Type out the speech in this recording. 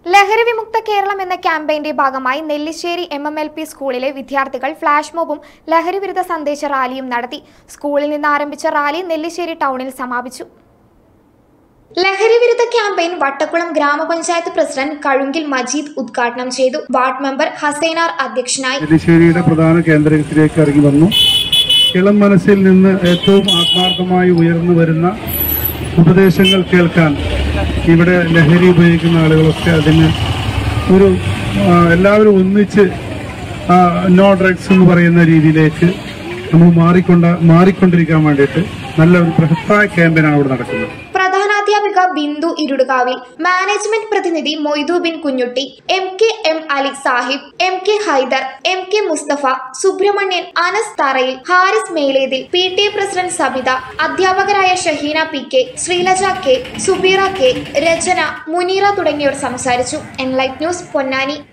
ലഹരി വിമുക്ത കേരളം എന്ന ക്യാമ്പയിന്റെ ഭാഗമായി Nellissery M M L P സ്കൂളിലെ വിദ്യാർത്ഥികൾ ഫ്ലാഷ് മോബും ലഹരി വിരുദ്ധ സന്ദേശ റാലിയും നടത്തി സ്കൂളിൽ നിന്ന് ആരംഭിച്ച റാലി നെല്ലിശ്ശേരി ടൗണിൽ സമാപിച്ചു ലഹരി വിരുദ്ധ ക്യാമ്പയിൻ വട്ടക്കുളം ഗ്രാമപഞ്ചായത്ത് പ്രസിഡന്റ് കഴുങ്കിൽ മജീദ് ഉദ്ഘാടനം ചെയ്തു വാർഡ് മെമ്പർ ഹസൈനാർ അധ്യക്ഷനായി നെല്ലിശ്ശേരിയുടെ പ്രധാന കേന്ദ്രത്തിലേക്ക് ഇറങ്ങി വന്നു ഇളം മനസ്സിൽ നിന്ന് ഏറ്റവും ആത്മാർത്ഥമായി ഉയർന്നു വരുന്ന ഉപദേശങ്ങൾ കേൾക്കാൻ ഇവിടെ ലഹരി ഉപയോഗിക്കുന്ന ആളുകളൊക്കെ അതിന് ഒരു ആ, എല്ലാവരും ഒന്നിച്ച് ആ, നോ ഡ്രഗ്സ് എന്ന് പറയുന്ന രീതിയിലേക്ക് നമ്മൾ മാറിക്കൊണ്ട മാറിക്കൊണ്ടിരിക്കാൻ വേണ്ടിയിട്ട് നല്ല ഒരു ബൃഹത്തായ ക്യാമ്പയിനാണ് ഇവിടെ നടക്കുന്നത് പ്രധാനാധ്യാപിക ബിന്ദു ഇരുടുകാവിൽ മാനേജ്മെന്റ് പ്രതിനിധി Moidu bin Kunhutty M K M Ali Sahib M K Haidar M K Mustafa Subrahmanian Anas Tharayil Haris Melethil P T A president Sabitha അധ്യാപകരായ Shaheena P K Sreelaja K Subeera K Rachana Muneera തുടങ്ങിയവർ സംസാരിച്ചു എൻലൈറ്റ് ന്യൂസ് പൊന്നാനി